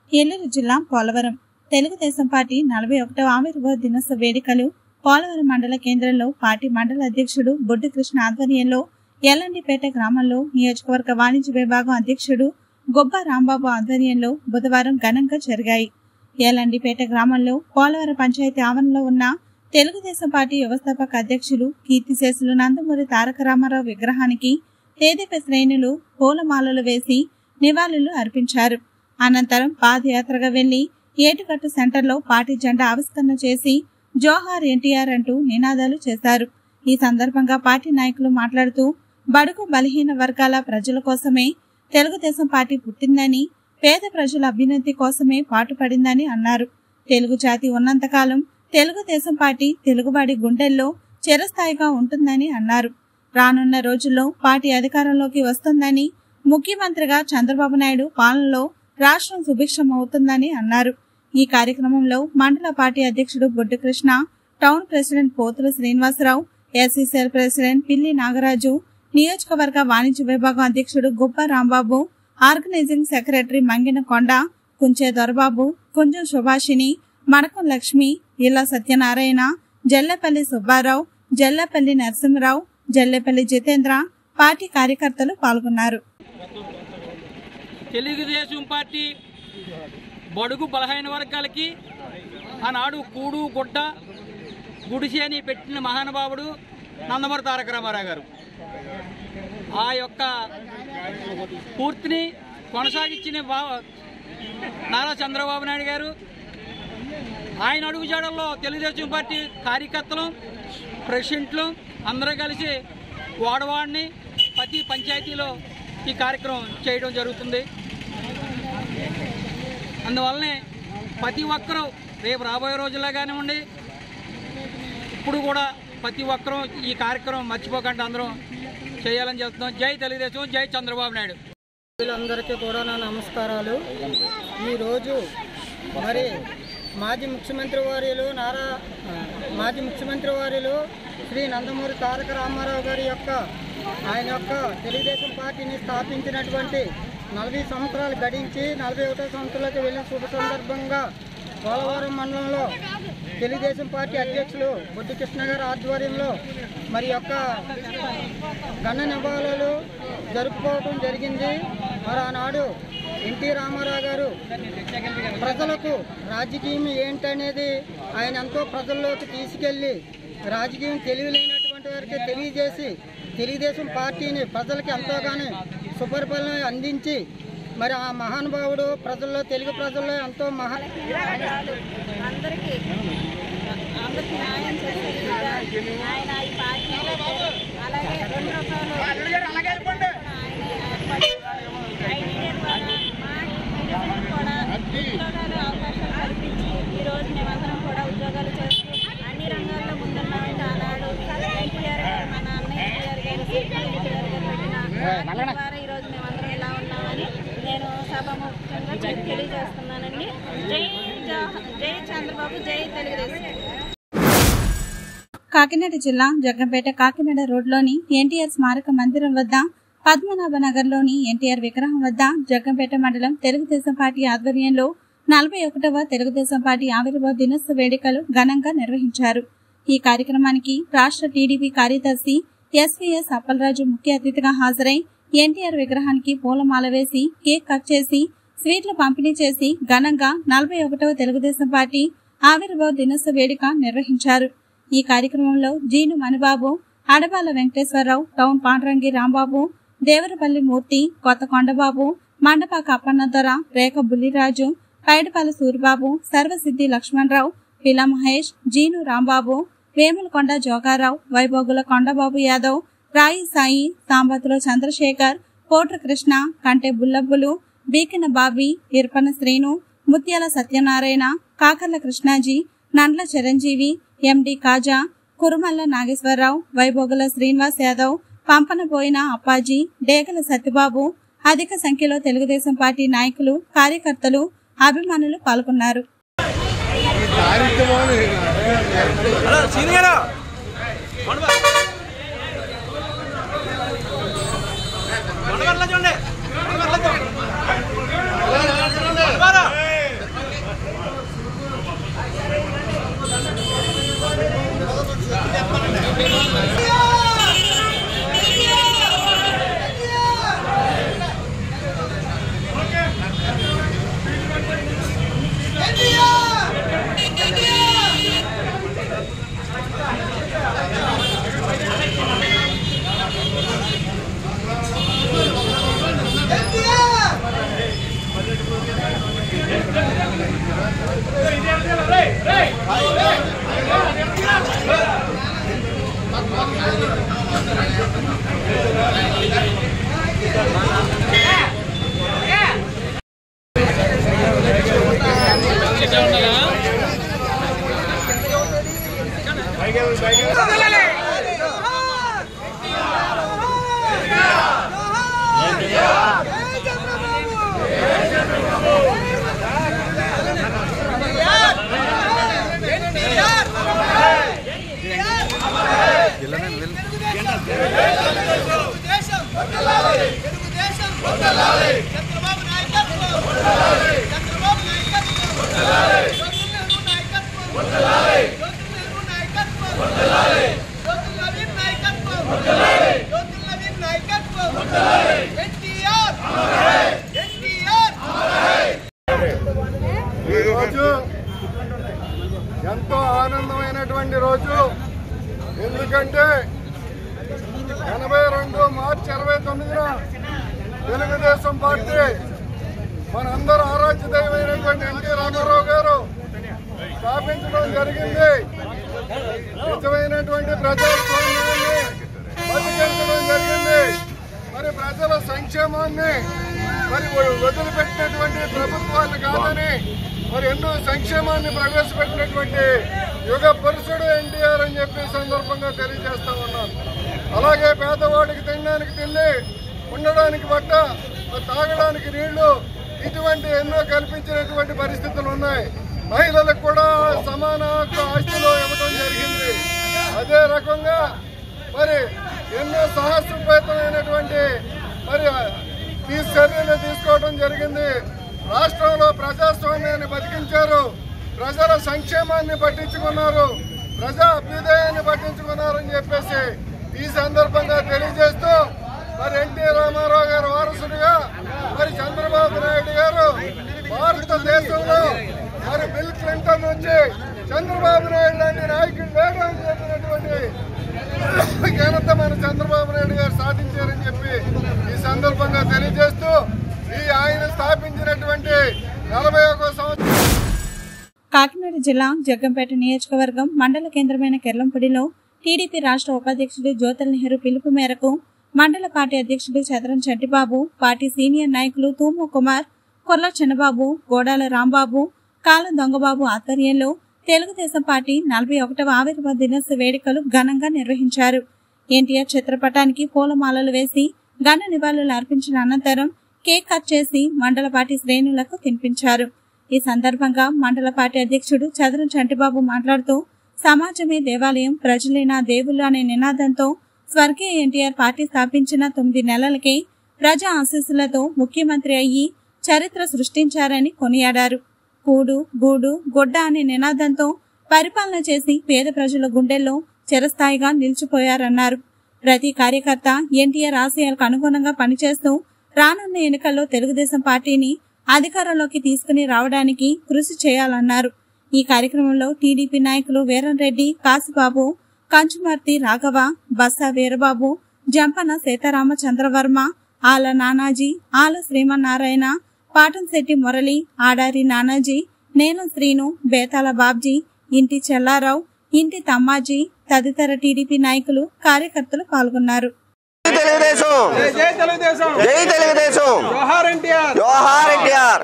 ఏలూరు జిల్లా పోలవరం తెలుగుదేశం పార్టీ నలభై ఒకటవ ఆవిర్భావ దినోత్సవ వేడుకలు పోలవరం మండల కేంద్రంలో పార్టీ మండల అధ్యక్షుడు బొడ్డు కృష్ణ ఆధ్వర్యంలో ఎల్లండిపేట గ్రామంలో నియోజకవర్గ వాణిజ్య విభాగం అధ్యక్షుడు గొబ్బ రాంబాబు ఆధ్వర్యంలో బుధవారం ఘనంగా జరిగాయి ఏలండిపేట గ్రామంలో పోలవరం పంచాయతీ ఆవరణలో ఉన్న తెలుగుదేశం పార్టీ వ్యవస్థాపక అధ్యక్షులు కీర్తిశేషులు నందమూరి తారక రామారావు విగ్రహానికి తేదీప శ్రేణులు పూలమాలలు వేసి నివాళులు అర్పించారు అనంతరం పాదయాత్రగా వెళ్లి ఏటుకట్టు సెంటర్లో పార్టీ జెండా ఆవిష్కరణ చేసి జోహార్ ఎన్టీఆర్ అంటూ నినాదాలు చేశారు ఈ సందర్భంగా పార్టీ నాయకులు మాట్లాడుతూ బడుగు బలహీన వర్గాల ప్రజల కోసమే తెలుగుదేశం పార్టీ పుట్టిందని పేద ప్రజల అభ్యున్నతి కోసమే పాటుపడిందని అన్నారు తెలుగు జాతి ఉన్నంతకాలం తెలుగుదేశం పార్టీ తెలుగువాడి గుండెల్లో చిరస్థాయిగా ఉంటుందని అన్నారు రానున్న రోజుల్లో పార్టీ అధికారంలోకి వస్తుందని ముఖ్యమంత్రిగా చంద్రబాబు నాయుడు పాలనలో రాష్ట్రం సుభిక్షం అవుతుందని అన్నారు ఈ కార్యక్రమంలో మండల పార్టీ అధ్యక్షుడు Boddu Krishna town president Pothula Srinivasarao SCCL president Pilli Nagaraju నియోజకవర్గ వాణిజ్య విభాగం అధ్యక్షుడు Gubba Rambabu organizing secretary Mangina Konda Kunche Dorababu Kunjam Subhashini Madakam Lakshmi Illa Satyanarayana Jallepalli Subbarao Jallepalli Narasimharao Jallepalli Jitendra party కార్యకర్తలు పాల్గొన్నారు తెలుగుదేశం పార్టీ బడుగు బలహీన వర్గాలకి ఆనాడు కూడు గుడ్డ గుడిసె అని పెట్టిన మహానుభావుడు నందమూరి తారక రామారావు గారు ఆ యొక్క పూర్తిని కొనసాగించిన బా నారా చంద్రబాబు నాయుడు గారు ఆయన అడుగుజాడల్లో తెలుగుదేశం పార్టీ కార్యకర్తలు ప్రెసిడెంట్లు అందరూ కలిసి వాడవాడిని ప్రతి పంచాయతీలో ఈ కార్యక్రమం చేయడం జరుగుతుంది అందువల్లనే ప్రతి ఒక్కరూ రేపు రాబోయే రోజుల్లో కానివ్వండి ఇప్పుడు కూడా ప్రతి ఒక్కరూ ఈ కార్యక్రమం మర్చిపోకుండా అందరం చేయాలని చెప్తున్నాం జై తెలుగుదేశం జై చంద్రబాబు నాయుడు వీళ్ళందరికీ కూడా నా నమస్కారాలు ఈరోజు మరి మాజీ ముఖ్యమంత్రి వారిలు నారా మాజీ ముఖ్యమంత్రి వారిలు శ్రీ నందమూరి తారక రామారావు గారి యొక్క ఆయన యొక్క తెలుగుదేశం పార్టీని స్థాపించినటువంటి నలభై సంవత్సరాలు గడించి నలభై ఒకటో సంవత్సరాలకు వెళ్ళిన శుభ సందర్భంగా పోలవరం మండలంలో తెలుగుదేశం పార్టీ అధ్యక్షులు బొడ్డు కృష్ణ గారి ఆధ్వర్యంలో మరి యొక్క ఘన నివాళులు జరుపుకోవడం జరిగింది మరి ఆనాడు ఎన్టీ రామారావు గారు ప్రజలకు రాజకీయం ఏంటనేది ఆయన ఎంతో ప్రజల్లోకి తీసుకెళ్ళి రాజకీయం తెలియలేనటువంటి వారికి తెలియజేసి తెలుగుదేశం పార్టీని ప్రజలకి ఎంతోగానో సుపరిపాలన అందించి మరి ఆ మహానుభావుడు ప్రజల్లో తెలుగు ప్రజల్లో ఎంతో మహా అందరికీ అందరికీ న్యాయం చేసే విధంగా ఆయన ఈ పార్టీలో అలాగే రెండు రకాలు ఆయన ఏర్పడి ఆయన ద్వారా మా ప్రజలకు కూడా ఉద్యోగాలు అవకాశాలు కల్పించి ఈ రోజు మేమందరం కూడా ఉద్యోగాలు చేస్తూ అన్ని రంగాల్లో ముందున్నామంటే ఆనాడు ఎన్టీఆర్ గారు మన అన్నయ్య ఎన్టీఆర్ గారు సిపిఐ ఎన్టీఆర్ గారు పెట్టిన పార్టీ ద్వారా ఈ రోజు మేమందరం ఇలా ఉన్నామని నేను సభాముఖంగా తెలియజేస్తున్నానండి జై జవహర్- జై చంద్రబాబు జై తెలుగుదేశం కాకినాడ జిల్లా జగ్గంపేట కాకినాడ రోడ్లోని ఎన్టీఆర్ స్మారక మందిరం వద్ద పద్మనాభ నగర్లోని ఎన్టీఆర్ విగ్రహం వద్ద జగ్గంపేట మండలం తెలుగుదేశం పార్టీ ఆధ్వర్యంలో నలభై ఒకటవ తెలుగుదేశం పార్టీ ఆవిర్భావ దినోత్సవ వేడుకలు ఘనంగా నిర్వహించారు ఈ కార్యక్రమానికి రాష్ట్ర టీడీపీ కార్యదర్శి ఎస్వీఎస్ అప్పలరాజు ముఖ్య అతిథిగా హాజరై ఎన్టీఆర్ విగ్రహానికి పూలమాల వేసి కేక్ కట్ చేసి స్వీట్లు పంపిణీ చేసి ఘనంగా నలభై ఒకటవ తెలుగుదేశం పార్టీ ఆవిర్భావ దినోత్సవ వేడుక నిర్వహించారు ఈ కార్యక్రమంలో జీను మణిబాబు అడబాల వెంకటేశ్వరరావు టౌన్ పాండ్రంగి రాంబాబు దేవరపల్లి మూర్తి కొత్త కొండబాబు మండపాక అప్పన్నదొర రేఖ బుల్లిరాజు పైడపాల సూరిబాబు సర్వసిద్ధి లక్ష్మణరావు పిల మహేష్ జీను రాంబాబు వేములకొండ జోగారావు వైభోగుల కొండబాబు యాదవ్ రాయి సాయి సాంబతుల చంద్రశేఖర్ కోట్ర కృష్ణ కంటే బుల్లబ్బులు బీకిన బాబీ ఇర్పన శ్రీను ముత్యాల సత్యనారాయణ కాకర్ల కృష్ణాజీ నండ్ల చిరంజీవి ఎండి కాజా కురుమల్ల నాగేశ్వరరావు వైభోగుల శ్రీనివాస్ యాదవ్ పంపనబోయిన అప్పాజీ డేగల సత్యబాబు అధిక సంఖ్యలో తెలుగుదేశం పార్టీ నాయకులు కార్యకర్తలు అభిమానులు పాల్గొన్నారు చూడండి చంద్రబాబు నాయకత్వం చంద్రబాబు నాయకత్వం జ్యోతుల నెహ్రూ నాయకత్వం జ్యోతుల నెహ్రూ నాయకత్వం జ్యోతుల నవీన్ నాయకత్వం జ్యోతుల నవీన్ నాయకత్వం ఎన్టీఆర్ ఎన్టీఆర్ ఈ రోజు ఎంతో ఆనందమైనటువంటి రోజు ఎందుకంటే ఎనభై రెండు మార్చి ఇరవై తొమ్మిదిన తెలుగుదేశం పార్టీ మనందరూ ఆరాధ్య దైవమైనటువంటి ఎన్టీ రామారావు గారు స్థాపించడం జరిగింది నిజమైనటువంటి ప్రజాస్వామ్యాన్ని బతికించడం జరిగింది మరి ప్రజల సంక్షేమాన్ని మరి వదిలిపెట్టినటువంటి ప్రభుత్వాన్ని కాదని మరి ఎన్నో సంక్షేమాన్ని ప్రవేశపెట్టినటువంటి యుగ పురుషుడు ఎన్టీఆర్ అని చెప్పి ఈ సందర్భంగా తెలియజేస్తా ఉన్నాను అలాగే పేదవాడికి తినడానికి తిండి ఉండడానికి బట్ట మరి తాగడానికి నీళ్లు ఇటువంటి ఎన్నో కల్పించినటువంటి పరిస్థితులు ఉన్నాయి మహిళలకు కూడా సమాన హక్కు ఆస్తిలో ఇవ్వడం జరిగింది అదే రకంగా మరి ఎన్నో సాహసోపేతమైనటువంటి మరి ఈ చర్యలు తీసుకోవడం జరిగింది రాష్ట్రంలో ప్రజాస్వామ్యాన్ని బతికించారు ప్రజల సంక్షేమాన్ని పట్టించుకున్నారు ప్రజా అభ్యుదయాన్ని పట్టించుకున్నారని చెప్పేసి ఈ సందర్భంగా తెలియజేస్తూ మరి ఎన్టీ రామారావు గారు వారసుడిగా మరి చంద్రబాబు నాయుడు గారు భారతదేశంలో మరి బిల్ క్లింటన్ నుంచి చంద్రబాబు నాయుడు లాంటి నాయకుడు లేడు అని చెప్పినటువంటి ఘనత మన చంద్రబాబు నాయుడు గారు సాధించారని చెప్పి ఈ సందర్భంగా తెలియజేస్తూ ఈ ఆయన స్థాపించినటువంటి నలభై ఒక సంవత్సరం కాకినాడ జిల్లా జగ్గంపేట నియోజకవర్గం మండల కేంద్రమైన కెర్లంపూడిలో టీడీపీ రాష్ట్ర ఉపాధ్యక్షుడు జ్యోతుల నెహ్రూ పిలుపు మేరకు మండల పార్టీ అధ్యక్షుడు చదరం చంటిబాబు పార్టీ సీనియర్ నాయకులు తూము కుమార్ కొర్ల చిన్నబాబు గోడాల రాంబాబు కాల దొంగబాబు ఆధ్వర్యంలో తెలుగుదేశం పార్టీ నలభై ఒకటవ ఆవిర్భావ దినోత్సవ వేడుకలు ఘనంగా నిర్వహించారు ఎన్టీఆర్ చిత్రపటానికి పూలమాలలు వేసి ఘన నివాళులు అర్పించిన అనంతరం కేక్ కట్ చేసి మండల పార్టీ శ్రేణులకు తినిపించారు ఈ సందర్భంగా మండల పార్టీ అధ్యక్షుడు చదరం చంటిబాబు మాట్లాడుతూ సమాజమే దేవాలయం ప్రజలేనా దేవుళ్ళు అనే నినాదంతో స్వర్గీయ ఎన్టీఆర్ పార్టీ స్థాపించిన తొమ్మిది నెలలకే ప్రజా ఆశీస్సులతో ముఖ్యమంత్రి అయ్యి చరిత్ర సృష్టించారని కొనియాడారు కూడు గూడు గొడ్డ అనే నినాదంతో పరిపాలన చేసి పేద ప్రజల గుండెల్లో చిరస్థాయిగా నిలిచిపోయారన్నారు ప్రతి కార్యకర్త ఎన్టీఆర్ ఆశయాలకు అనుగుణంగా పనిచేస్తూ రానున్న ఎన్నికల్లో తెలుగుదేశం పార్టీని అధికారంలోకి తీసుకుని రావడానికి కృషి చేయాలన్నారు ఈ కార్యక్రమంలో టీడీపీ నాయకులు వీరంరెడ్డి కాశీబాబు కంచుమర్తి రాఘవ బస్సా వీరబాబు జంపన సీతారామ చంద్రవర్మ ఆల నానాజీ ఆల శ్రీమన్నారాయణ పాటంశెట్టి మురళి ఆడారి నానాజీ నేలం శ్రీను బేతాల బాబ్జీ ఇంటి చెల్లారావు ఇంటి తమ్మాజీ తదితర టీడీపీ నాయకులు కార్యకర్తలు పాల్గొన్నారు తెలుగుదేశం జై తెలుగుదేశం జై తెలుగుదేశం జోహార్ ఎన్టీఆర్ జోహార్ ఎన్టీఆర్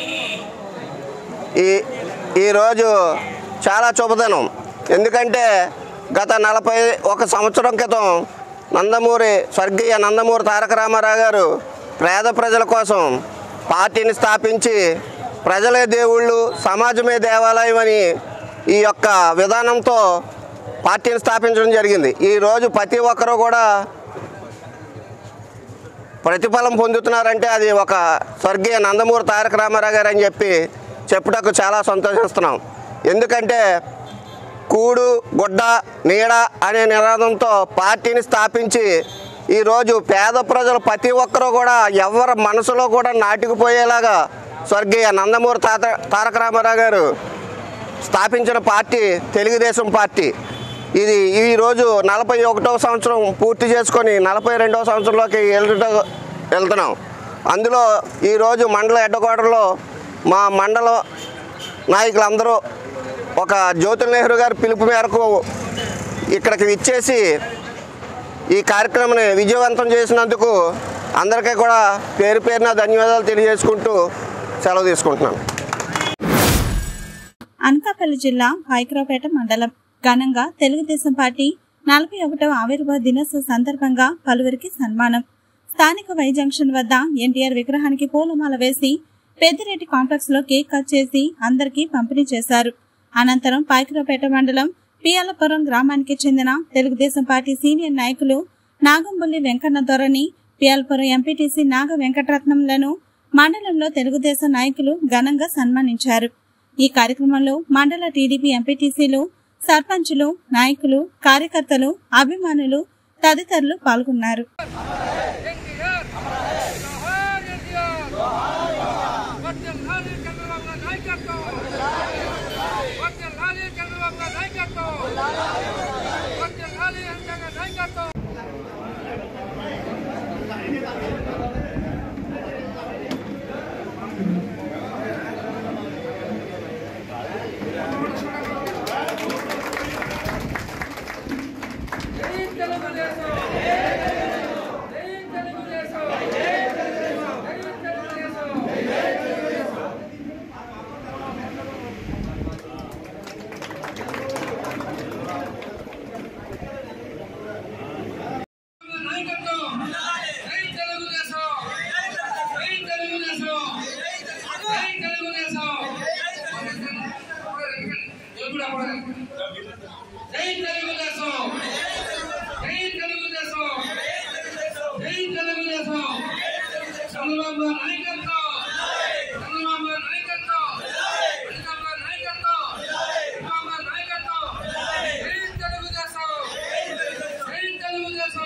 ఈ ఈరోజు చాలా శుభదినం ఎందుకంటే గత నలభై ఒక సంవత్సరం క్రితం నందమూరి స్వర్గీయ నందమూరి తారక రామారావు గారు పేద ప్రజల కోసం పార్టీని స్థాపించి ప్రజలే దేవుళ్ళు సమాజమే దేవాలయం అని ఈ యొక్క విధానంతో పార్టీని స్థాపించడం జరిగింది ఈరోజు ప్రతి ఒక్కరూ కూడా ప్రతిఫలం పొందుతున్నారంటే అది ఒక స్వర్గీయ నందమూరి తారక రామారావు గారు అని చెప్పి చెప్పుటకు చాలా సంతోషిస్తున్నాం ఎందుకంటే కూడు గుడ్డ నీడ అనే నినాదంతో పార్టీని స్థాపించి ఈరోజు పేద ప్రజలు ప్రతి ఒక్కరూ కూడా ఎవరి మనసులో కూడా నాటుకుపోయేలాగా స్వర్గీయ నందమూరి తాత తారక రామారావు గారు స్థాపించిన పార్టీ తెలుగుదేశం పార్టీ ఇది ఈరోజు నలభై ఒకటవ సంవత్సరం పూర్తి చేసుకొని నలభై రెండవ సంవత్సరంలోకి వెళ్తుట వెళ్తున్నాం అందులో ఈరోజు మండల హెడ్క్వార్టర్లో మా మండల నాయకులందరూ ఒక జ్యోతుల నెహ్రూ గారి పిలుపు మేరకు ఇక్కడికి విచ్చేసి ఈ కార్యక్రమాన్ని విజయవంతం చేసినందుకు అందరికీ కూడా పేరు పేరున ధన్యవాదాలు తెలియజేసుకుంటూ సెలవు తీసుకుంటున్నాను అనకాపల్లి జిల్లా హైకరాపేట మండలం ఘనంగా తెలుగుదేశం పార్టీ నలభై ఒకటవ ఆవిర్భావ దినోత్సవ సందర్భంగా పలువురికి సన్మానం స్థానిక వై జంక్షన్ వద్ద ఎన్టీఆర్ విగ్రహానికి పూలమాల వేసి పెద్దిరెడ్డి కాంప్లెక్స్ లో కేక్ కట్ చేసి అందరికీ పంపిణీ చేశారు అనంతరం పాయకరాపేట మండలం పియాలపురం గ్రామానికి చెందిన తెలుగుదేశం పార్టీ సీనియర్ నాయకులు నాగంబుల్లి వెంకన్న దొరని పియాల్పురం ఎంపీటీసీ నాగ వెంకటరత్నంలను మండలంలో తెలుగుదేశం నాయకులు ఘనంగా సన్మానించారు ఈ కార్యక్రమంలో మండల టీడీపీ ఎంపీటీసీలు సర్పంచులు నాయకులు కార్యకర్తలు అభిమానులు తదితరులు పాల్గొన్నారు చంద్రబాబు నాయకత్వం చంద్రబాబు నాయకత్వం చంద్రబాబు నాయకత్వం చంద్రబాబు నాయకత్వం జై తెలుగుదేశం జై తెలుగుదేశం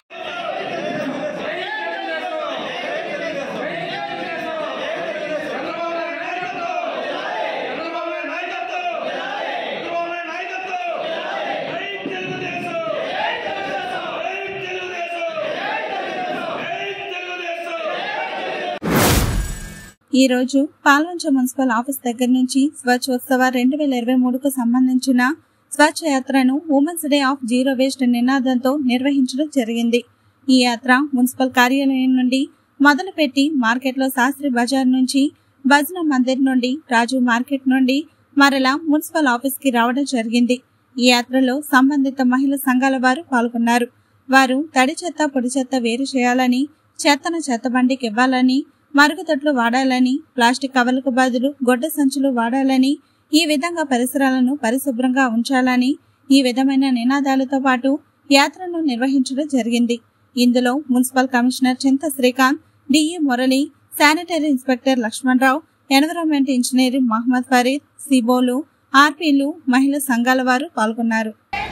ఈ రోజు పాల్వంచ మున్సిపల్ ఆఫీస్ దగ్గర నుంచి స్వచ్ఛోత్సవ రెండు వేల ఇరవై మూడుకు సంబంధించిన స్వచ్ఛ యాత్రను women's day of zero waste నినాదంతో నిర్వహించడం జరిగింది ఈ యాత్ర మున్సిపల్ కార్యాలయం నుండి మొదలుపెట్టి మార్కెట్లో శాస్త్రి బజార్ నుంచి భజన మందిర్ నుండి రాజు మార్కెట్ నుండి మరలా మున్సిపల్ ఆఫీస్ కి రావడం జరిగింది ఈ యాత్రలో సంబంధిత మహిళా సంఘాల వారు పాల్గొన్నారు వారు తడి చెత్త పొడి చెత్త వేరు చేయాలని చెత్తను చెత్త బండికి ఇవ్వాలని మరుగుదొడ్లు వాడాలని ప్లాస్టిక్ కవర్లకు బదులు గొడ్డ సంచులు వాడాలని ఈ విధంగా పరిసరాలను పరిశుభ్రంగా ఉంచాలని ఈ విధమైన నినాదాలతో పాటు యాత్రను నిర్వహించడం జరిగింది ఇందులో municipal commissioner Chinta Srikanth DE Murali sanitary inspector Lakshmanarao environment engineering Mohammed Farid సిబోలు ఆర్పీలు మహిళా సంఘాల వారు పాల్గొన్నారు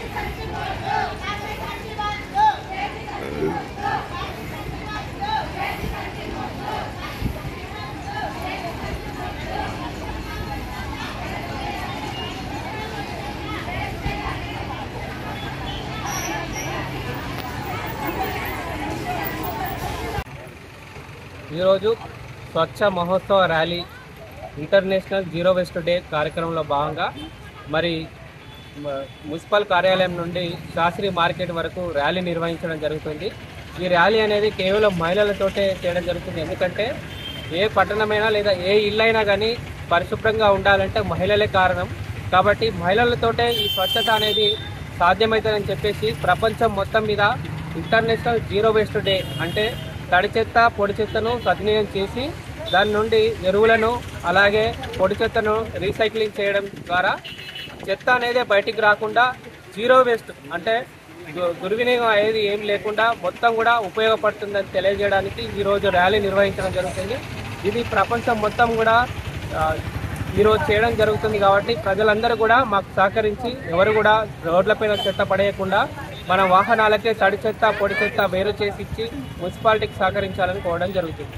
ఈరోజు స్వచ్ఛ మహోత్సవ rally international zero waste day కార్యక్రమంలో భాగంగా మరి మ- మున్సిపల్ కార్యాలయం నుండి శాస్త్రి మార్కెట్ వరకు ర్యాలీ నిర్వహించడం జరుగుతుంది ఈ ర్యాలీ అనేది కేవలం మహిళలతోటే చేయడం జరుగుతుంది ఎందుకంటే ఏ పట్టణమైనా లేదా ఏ ఇల్లైనా కానీ పరిశుభ్రంగా ఉండాలంటే మహిళలే కారణం కాబట్టి మహిళలతోటే ఈ స్వచ్ఛత అనేది సాధ్యమవుతుందని చెప్పేసి ప్రపంచం మొత్తం మీద ఇంటర్నేషనల్ జీరో వేస్ట్ డే అంటే తడి చెత్త పొడి చెత్తను సద్వినియోగం చేసి దాని నుండి ఎరువులను అలాగే పొడి చెత్తను రీసైక్లింగ్ చేయడం ద్వారా చెత్త అనేది బయటికి రాకుండా జీరో వేస్ట్ అంటే దు- దుర్వినియోగం అనేది ఏం లేకుండా మొత్తం కూడా ఉపయోగపడుతుందని తెలియజేయడానికి ఈరోజు ర్యాలీ నిర్వహించడం జరుగుతుంది ఇది ప్రపంచం మొత్తం కూడా ఆ, ఈరోజు చేయడం జరుగుతుంది కాబట్టి ప్రజలందరూ కూడా మాకు సహకరించి ఎవరు కూడా రోడ్లపైన చెత్త పడేయకుండా మన వాహనాలకే తడి చెత్త పొడి చెత్త వేరు చేసి ఇచ్చి మున్సిపాలిటీకి సహకరించాలని కోరడం జరుగుతుంది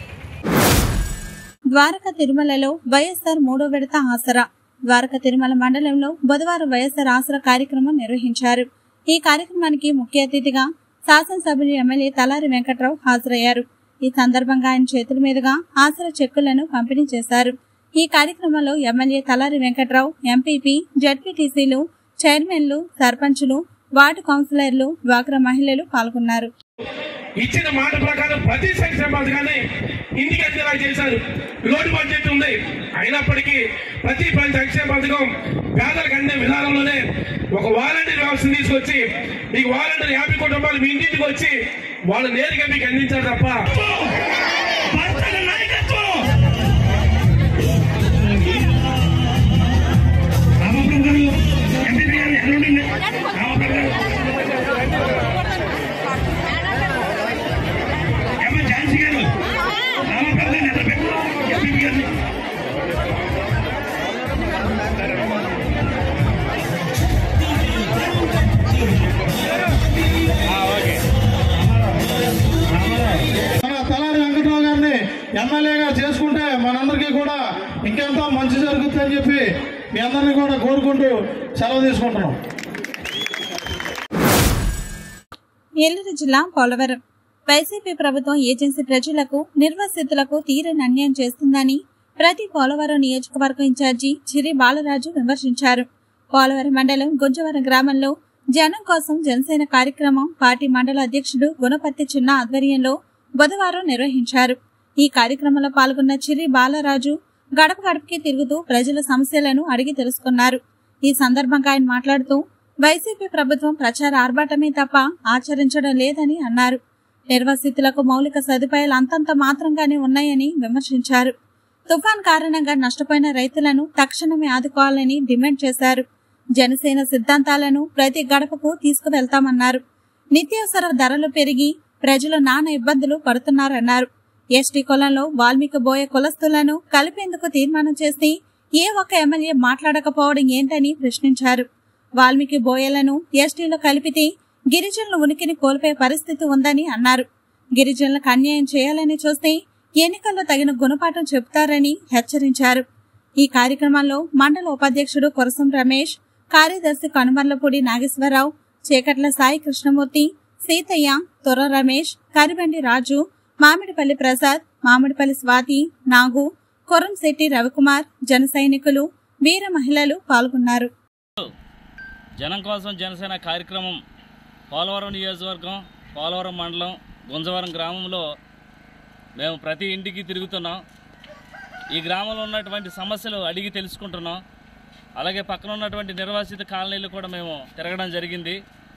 ద్వారక తిరుమలలో వైఎస్ఆర్ మూడో విడత ఆసరా ద్వారక తిరుమల మండలంలో బుధవారం వైఎస్ఆర్ ఆసరా కార్యక్రమం నిర్వహించారు ఈ కార్యక్రమానికి ముఖ్య అతిథిగా శాసనసభ్యులు ఎమ్మెల్యే తలారి వెంకట్రావు హాజరయ్యారు ఈ సందర్భంగా ఆయన చేతుల మీదుగా ఆసరా చెక్కులను పంపిణీ చేశారు ఈ కార్యక్రమంలో ఎమ్మెల్యే తలారి వెంకట్రావు ఎంపీపీ జడ్పీటీసీలు చైర్మన్లు సర్పంచులు వార్డు కౌన్సిలర్లు డ్వాక్రా మహిళలు పాల్గొన్నారు ఇచ్చిన మాట ప్రకారం ప్రతి సంక్షేమ పథకాన్ని ఇంటికి అందేలా చేశారు లోటు బడ్జెట్ ఉంది అయినప్పటికీ ప్రతి పని సంక్షేమ పథకం పేదలకు అందే విధానంలోనే ఒక వాలంటీర్ వ్యవస్థను తీసుకొచ్చి మీకు వాలంటీర్ యాభై కుటుంబాలు మీ ఇంటికి వచ్చి వాళ్ళు నేరుగా మీకు అందించారు తప్ప భర్తల నాయకత్వం రామప్రభు గారు ఎంపీ గారు ఎక్కడ ఉండండి రామప్రభు గారు ఎమ్మెల్యేగా చేసుకుంటే మనందరికీ కూడా ఇంకెంతో మంచి జరుగుతుందని చెప్పి మీ అందరినీ కూడా కోరుకుంటూ సెలవు తీసుకుంటున్నాం ఏలూరు జిల్లా పోలవరం వైసీపీ ప్రభుత్వం ఏజెన్సీ ప్రజలకు నిర్వాసితులకు తీరని అన్యాయం చేస్తుందని ప్రతి పోలవరం నియోజకవర్గం ఇన్ఛార్జి చిరి బాలరాజు విమర్శించారు పోలవరం మండలం గుంజవరం గ్రామంలో జనం కోసం జనసేన కార్యక్రమం పార్టీ మండల అధ్యక్షుడు గుణపత్తి చిన్న ఆధ్వర్యంలో బుధవారం నిర్వహించారు ఈ కార్యక్రమంలో పాల్గొన్న చిరి బాలరాజు గడప గడపకి తిరుగుతూ ప్రజల సమస్యలను అడిగి తెలుసుకున్నారు ఈ సందర్భంగా ఆయన మాట్లాడుతూ వైసీపీ ప్రభుత్వం ప్రచార ఆర్భాటమే తప్ప ఆచరించడం లేదని అన్నారు నిర్వాసితులకు మౌలిక సదుపాయాలు అంతంత మాత్రంగానే ఉన్నాయని విమర్శించారు తుఫాన్ కారణంగా నష్టపోయిన రైతులను తక్షణమే ఆదుకోవాలని డిమాండ్ చేశారు జనసేన సిద్ధాంతాలను ప్రతి గడపకు తీసుకువెళ్తామన్నారు నిత్యావసర ధరలు పెరిగి ప్రజలు నానా ఇబ్బందులు పడుతున్నారన్నారు ఎస్టీ కులంలో వాల్మీకి బోయ కులస్తులను కలిపేందుకు తీర్మానం చేసి ఏ ఒక్క ఎమ్మెల్యే మాట్లాడకపోవడం ఏంటని ప్రశ్నించారు వాల్మీకి బోయలను ఎస్టీలో కలిపితే గిరిజనుల ఉనికిని కోల్పోయే పరిస్థితి ఉందని అన్నారు గిరిజనులకు అన్యాయం చేయాలని చూస్తే ఎన్నికల్లో తగిన గుణపాఠం చెబుతారని హెచ్చరించారు ఈ కార్యక్రమంలో మండల ఉపాధ్యక్షుడు కొరసం రమేష్ కార్యదర్శి కనుమర్లపూడి నాగేశ్వరరావు చేకట్ల సాయి కృష్ణమూర్తి సీతయ్య తొర్ర రమేష్ కరిబండి రాజు మామిడిపల్లి ప్రసాద్ మామిడిపల్లి స్వాతి నాగు కొరంశెట్టి రవికుమార్ జన సైనికులు వీర మహిళలు పాల్గొన్నారు జనం కోసం జనసేన కార్యక్రమం పోలవరం నియోజకవర్గం పోలవరం మండలం గుంజవరం గ్రామంలో మేము ప్రతి ఇంటికి తిరుగుతున్నాం ఈ గ్రామంలో ఉన్నటువంటి సమస్యలు అడిగి తెలుసుకుంటున్నాం అలాగే పక్కన ఉన్నటువంటి నిర్వాసిత కాలనీలు కూడా మేము తిరగడం జరిగింది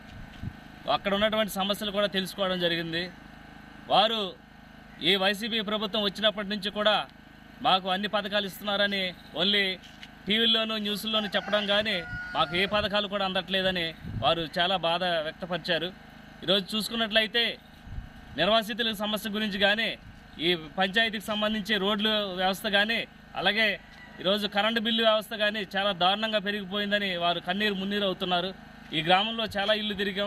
అక్కడ ఉన్నటువంటి సమస్యలు కూడా తెలుసుకోవడం జరిగింది వారు ఈ వైసీపీ ప్రభుత్వం వచ్చినప్పటి నుంచి కూడా మాకు అన్ని పథకాలు ఇస్తున్నారని ఓన్లీ టీవీల్లోనూ న్యూస్లోనూ చెప్పడం కానీ మాకు ఏ పథకాలు కూడా అందట్లేదని వారు చాలా బాధ వ్యక్తపరిచారు ఈరోజు చూసుకున్నట్లయితే నిర్వాసితుల సమస్య గురించి కానీ ఈ పంచాయతీకి సంబంధించి రోడ్లు వ్యవస్థ కానీ అలాగే ఈరోజు కరెంటు బిల్లు వ్యవస్థ కానీ చాలా దారుణంగా పెరిగిపోయిందని వారు కన్నీరు మున్నీరు అవుతున్నారు ఈ గ్రామంలో చాలా ఇల్లు తిరిగాం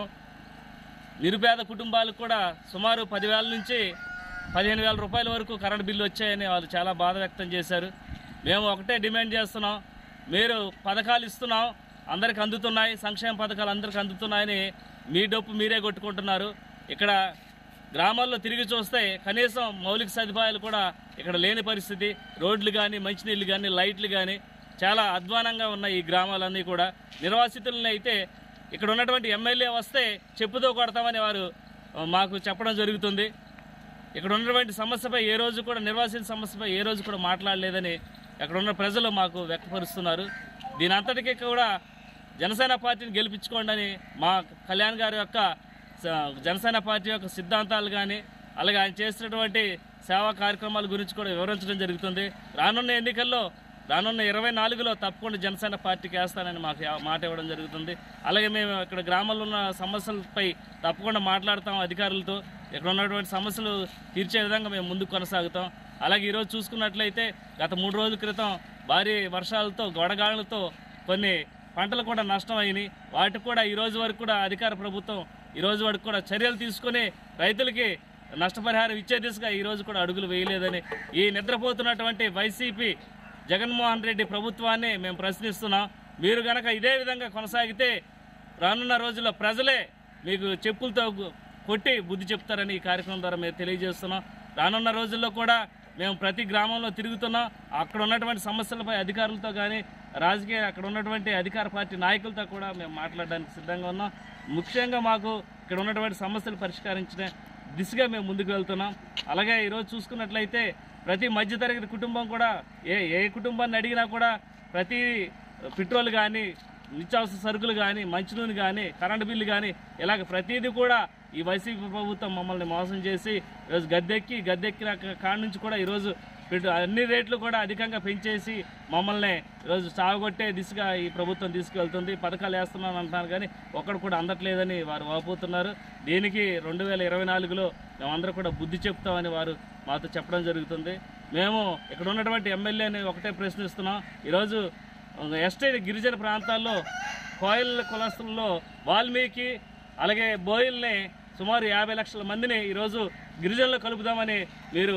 నిరుపేద కుటుంబాలకు కూడా సుమారు పదివేల నుంచి పదిహేను వేల రూపాయల వరకు కరెంట్ బిల్లు వచ్చాయని వాళ్ళు చాలా బాధ వ్యక్తం చేశారు మేము ఒకటే డిమాండ్ చేస్తున్నాం మీరు పథకాలు ఇస్తున్నాం అందరికి అందుతున్నాయి సంక్షేమ పథకాలు అందరికి అందుతున్నాయని మీ డొప్పు మీరే కొట్టుకుంటున్నారు ఇక్కడ గ్రామాల్లో తిరిగి చూస్తే కనీసం మౌలిక సదుపాయాలు కూడా ఇక్కడ లేని పరిస్థితి రోడ్లు కానీ మంచినీళ్ళు కానీ లైట్లు కానీ చాలా అధ్వానంగా ఉన్నాయి ఈ గ్రామాలన్నీ కూడా నిర్వాసితులని అయితే ఇక్కడ ఉన్నటువంటి ఎమ్మెల్యే వస్తే చెప్పుతో కొడతామని వారు ఆ, మాకు చెప్పడం జరుగుతుంది ఇక్కడ ఉన్నటువంటి సమస్యపై ఏ రోజు కూడా నిర్వాసిత సమస్యపై ఏ రోజు కూడా మాట్లాడలేదని అక్కడ ఉన్న ప్రజలు మాకు వ్యక్తపరుస్తున్నారు దీని అంతటికీ కూడా జనసేన పార్టీని గెలిపించుకోండి అని మా కళ్యాణ్ గారి యొక్క స- జనసేన పార్టీ యొక్క సిద్ధాంతాలు కానీ అలాగే ఆయన చేస్తున్నటువంటి సేవా కార్యక్రమాల గురించి కూడా వివరించడం జరుగుతుంది రానున్న ఎన్నికల్లో రానున్న ఇరవై నాలుగులో తప్పకుండా జనసేన పార్టీకి వేస్తానని మాకు యా- మాట ఇవ్వడం జరుగుతుంది అలాగే మేము ఇక్కడ గ్రామంలో ఉన్న సమస్యలపై తప్పకుండా మాట్లాడతాం అధికారులతో ఇక్కడ ఉన్నటువంటి సమస్యలు తీర్చే విధంగా మేము ముందుకు కొనసాగుతాం అలాగే ఈరోజు చూసుకున్నట్లయితే గత మూడు రోజుల క్రితం భారీ వర్షాలతో గొడగాళ్ళతో కొన్ని పంటలు కూడా నష్టం అయినాయి వాటికి కూడా ఈ రోజు వరకు కూడా అధికార ప్రభుత్వం ఈ రోజు వరకు కూడా చర్యలు తీసుకొని రైతులకి నష్టపరిహారం ఇచ్చే దిశగా ఈ రోజు కూడా అడుగులు వేయలేదని ఈ నిద్రపోతున్నటువంటి వైసీపీ జగన్మోహన్ రెడ్డి ప్రభుత్వాన్ని మేము ప్రశ్నిస్తున్నాం మీరు గనక ఇదే విధంగా కొనసాగితే రానున్న రోజుల్లో ప్రజలే మీకు చెప్పులతో గు- కొట్టి బుద్ధి చెప్తారని ఈ కార్యక్రమం ద్వారా మేము తెలియజేస్తున్నాం రానున్న రోజుల్లో కూడా మేము ప్రతి గ్రామంలో తిరుగుతున్నాం అక్కడ ఉన్నటువంటి సమస్యలపై అధికారులతో కానీ రాజకీయ అక్కడ ఉన్నటువంటి అధికార పార్టీ నాయకులతో కూడా మేము మాట్లాడడానికి సిద్ధంగా ఉన్నాం ముఖ్యంగా మాకు ఇక్కడ ఉన్నటువంటి సమస్యలు పరిష్కరించిన దిశగా మేము ముందుకు వెళ్తున్నాం అలాగే ఈరోజు చూసుకున్నట్లయితే ప్రతి మధ్యతరగతి కుటుంబం కూడా ఏ ఏ కుటుంబాన్ని అడిగినా కూడా ప్రతి పెట్రోల్ కానీ నిత్యావసర సరుకులు కానీ మంచినూనె కానీ కరెంటు బిల్లు కానీ ఇలాగ ప్రతిదీ కూడా ఈ వైసీపీ ప్రభుత్వం మమ్మల్ని మోసం చేసి ఈరోజు గద్దెక్కి గద్దెక్కిన కాడ నుంచి కూడా ఈరోజు పెట్రో అన్ని రేట్లు కూడా అధికంగా పెంచేసి మమ్మల్ని ఈరోజు సాగొట్టే దిశగా ఈ ప్రభుత్వం తీసుకువెళ్తుంది పథకాలు వేస్తున్నాను అంటున్నారు కానీ ఒక్కడు కూడా అందట్లేదని వారు వాపోతున్నారు దీనికి రెండు వేల ఇరవై నాలుగులో మేమందరూ కూడా బుద్ధి చెప్తామని వారు మాతో చెప్పడం జరుగుతుంది మేము ఇక్కడ ఉన్నటువంటి ఎమ్మెల్యేని ఒకటే ప్రశ్నిస్తున్నాం ఈరోజు ఎస్టీ గిరిజన ప్రాంతాల్లో కోయల కులస్తుల్లో వాల్మీకి అలాగే బోయిల్ని సుమారు యాభై లక్షల మందిని ఈరోజు గిరిజనులు కలుపుదామని మీరు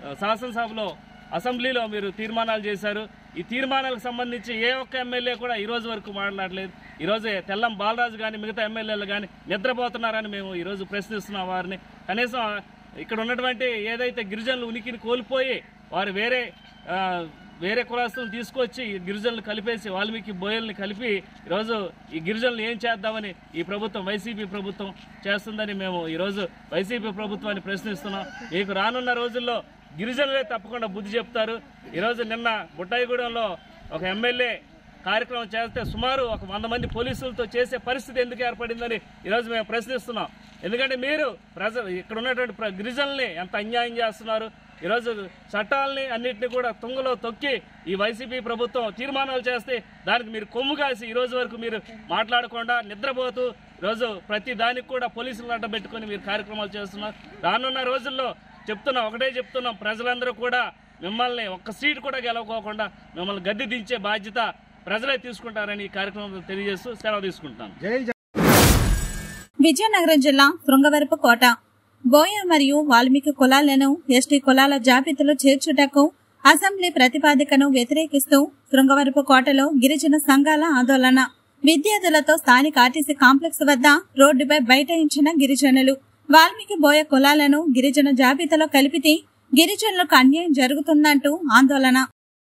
ఆ, శాసనసభలో అసెంబ్లీలో మీరు తీర్మానాలు చేశారు ఈ తీర్మానాలకు సంబంధించి ఏ ఒక్క ఎమ్మెల్యే కూడా ఈ రోజు వరకు మాట్లాడలేదు ఈరోజు తెల్లం బాలరాజు కానీ మిగతా ఎమ్మెల్యేలు కానీ నిద్రపోతున్నారని మేము ఈరోజు ప్రశ్నిస్తున్నాం వారిని కనీసం ఇక్కడ ఉన్నటువంటి ఏదైతే గిరిజనులు ఉనికిని కోల్పోయి వారు వేరే ఆ, వేరే కులాస్తులను తీసుకొచ్చి ఈ గిరిజనులు కలిపేసి వాల్మీకి బోయల్ని కలిపి ఈరోజు ఈ గిరిజనులు ఏం చేద్దామని ఈ ప్రభుత్వం వైసీపీ ప్రభుత్వం చేస్తుందని మేము ఈరోజు వైసీపీ ప్రభుత్వాన్ని ప్రశ్నిస్తున్నాం మీకు రానున్న రోజుల్లో గిరిజనులే తప్పకుండా బుద్ధి చెప్తారు ఈరోజు నిన్న బుట్టాయిగూడెంలో ఒక ఎమ్మెల్యే కార్యక్రమం చేస్తే సుమారు ఒక వంద మంది పోలీసులతో చేసే పరిస్థితి ఎందుకు ఏర్పడిందని ఈరోజు మేము ప్రశ్నిస్తున్నాం ఎందుకంటే మీరు ప్రజలు ఇక్కడ ఉన్నటువంటి ప్ర- గిరిజనుల్ని ఎంత అన్యాయం చేస్తున్నారు ఈరోజు చట్టాలని అన్నింటినీ కూడా తుంగలో తొక్కి ఈ వైసీపీ ప్రభుత్వం తీర్మానాలు చేస్తే దానికి మీరు కొమ్ము కాసి ఈ రోజు వరకు మీరు మాట్లాడకుండా నిద్రపోతూ ఈరోజు ప్రతి దానికి కూడా పోలీసులు అడ్డ పెట్టుకొని మీరు కార్యక్రమాలు చేస్తున్నారు రానున్న రోజుల్లో చెప్తున్నాం ఒకటే చెప్తున్నాం ప్రజలందరూ కూడా మిమ్మల్ని ఒక్క సీట్ కూడా గెలవకోకుండా మిమ్మల్ని గద్దె దించే బాధ్యత ప్రజలే తీసుకుంటారని ఈ కార్యక్రమంలో తెలియజేస్తూ సెలవు తీసుకుంటాను విజయనగరం జిల్లా శృంగవరపు కోట బోయ మరియు వాల్మీకి కులాలను ఎస్టీ కులాల జాబితాలో చేర్చుటకు అసెంబ్లీ ప్రతిపాదికను వ్యతిరేకిస్తూ శృంగవరపు కోటలో గిరిజన సంఘాల ఆందోళన విద్యార్థులతో స్థానిక ఆర్టీసీ కాంప్లెక్స్ వద్ద రోడ్డుపై బైఠాయించిన గిరిజనులు వాల్మీకి బోయ కులాలను గిరిజన జాబితాలో కలిపితే గిరిజనులకు అన్యాయం జరుగుతుందంటూ ఆందోళన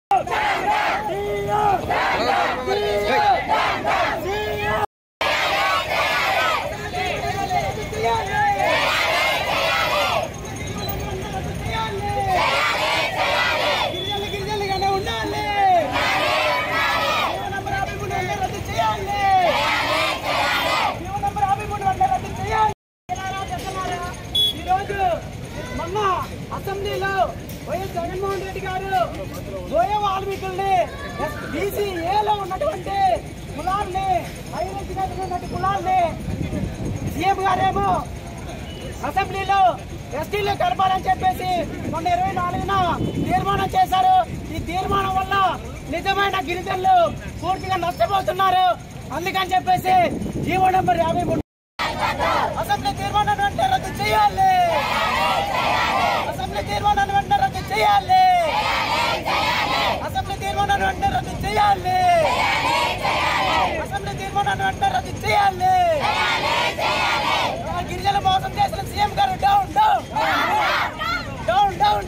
ఈరోజు మొన్న అసెంబ్లీలో వైఎస్ జగన్మోహన్ రెడ్డి గారు బోయ వాల్మీకుల్ని బీసీ ఏలో ఉన్నటువంటి కులాల్ని ఐరన్ కులాల్ని సీఎం గారేమో అసెంబ్లీలో ఎస్టీలు కలపాలని చెప్పేసి మొన్న ఇరవై నాలుగున తీర్మానం చేశారు ఈ తీర్మానం వల్ల నిజమైన గిరిజనులు పూర్తిగా నష్టపోతున్నారు అందుకని చెప్పేసి జీవో నెంబర్ యాభై మూడు అసెంబ్లీ తీర్మానం వెంటనే రద్దు చేయాలి అసెంబ్లీ తీర్మానం వెంటనే రద్దు చేయాలి అసెంబ్లీ తీర్మానం వెంటనే రద్దు చేయాలి అసెంబ్లీ తీర్మానం వెంటనే రద్దు చేయాలి ఆ గిరిజన మోసం చేసిన సీఎం గారు డౌన్ డౌన్ డౌన్ డౌన్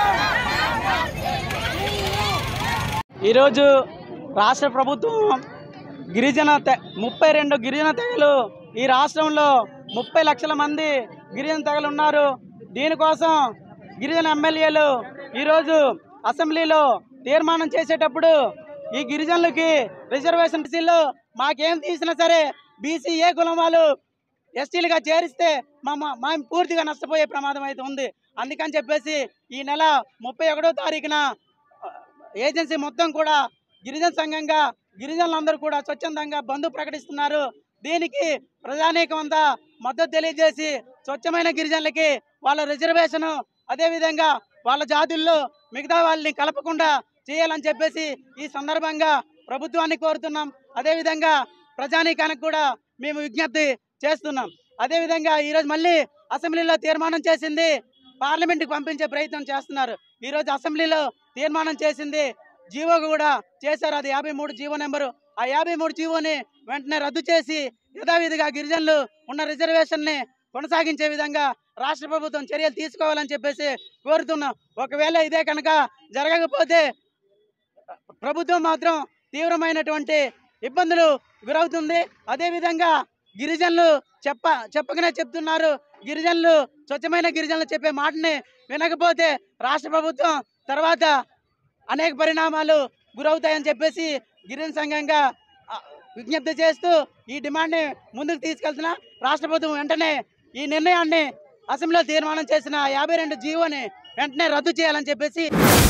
ఈరోజు రాష్ట్ర ప్రభుత్వం గిరిజన తె ముప్పై రెండు గిరిజన తెగలు ఈ రాష్ట్రంలో ముప్పై లక్షల మంది గిరిజన తెగలు ఉన్నారు దీనికోసం గిరిజన ఎమ్మెల్యేలు ఈరోజు అసెంబ్లీలో తీర్మానం చేసేటప్పుడు ఈ గిరిజనులకి రిజర్వేషన్ బీసీలో మాకేం తీసినా సరే బీసీ ఏ కులం వాళ్ళు ఎస్టీలుగా చేరిస్తే మా మా- మేము పూర్తిగా నష్టపోయే ప్రమాదం అయితే ఉంది అందుకని చెప్పేసి ఈ నెల ముప్పై ఒకటో తారీఖున ఏజెన్సీ మొత్తం కూడా గిరిజన సంఘంగా గిరిజనులందరూ కూడా స్వచ్ఛందంగా బంధు ప్రకటిస్తున్నారు దీనికి ప్రజానీకం అంతా మద్దతు తెలియజేసి స్వచ్ఛమైన గిరిజనులకి వాళ్ళ రిజర్వేషన్ అదేవిధంగా వాళ్ళ జాతుల్లో మిగతా వాళ్ళని కలపకుండా చేయాలని చెప్పేసి ఈ సందర్భంగా ప్రభుత్వాన్ని కోరుతున్నాం అదేవిధంగా ప్రజానీకానికి కూడా మేము విజ్ఞప్తి చేస్తున్నాం అదేవిధంగా ఈరోజు మళ్ళీ అసెంబ్లీలో తీర్మానం చేసింది పార్లమెంట్కి పంపించే ప్రయత్నం చేస్తున్నారు ఈరోజు అసెంబ్లీలో తీర్మానం చేసింది జీవో కూడా చేశారు అది యాభై మూడు జీవో నెంబరు ఆ యాభై మూడు జీవోని వెంటనే రద్దు చేసి యథావిధిగా గిరిజనులు ఉన్న రిజర్వేషన్ని కొనసాగించే విధంగా రాష్ట్ర ప్రభుత్వం చర్యలు తీసుకోవాలని చెప్పేసి కోరుతున్నాం ఒకవేళ ఇదే కనుక జరగకపోతే ప్రభుత్వం మాత్రం తీవ్రమైనటువంటి ఇబ్బందులు గురవుతుంది అదేవిధంగా గిరిజనులు చెప్ప చెప్పకనే చెప్తున్నారు గిరిజనులు స్వచ్ఛమైన గిరిజనులు చెప్పే మాటని వినకపోతే రాష్ట్ర ప్రభుత్వం తర్వాత అనేక పరిణామాలు గురవుతాయని చెప్పేసి గిరిజన సంఘంగా ఆ, విజ్ఞప్తి చేస్తూ ఈ డిమాండ్ని ముందుకు తీసుకెళ్తున్నా రాష్ట్ర ప్రభుత్వం వెంటనే ఈ నిర్ణయాన్ని అసెంబ్లీలో తీర్మానం చేసిన యాభై రెండు జీవోని వెంటనే రద్దు చేయాలని చెప్పేసి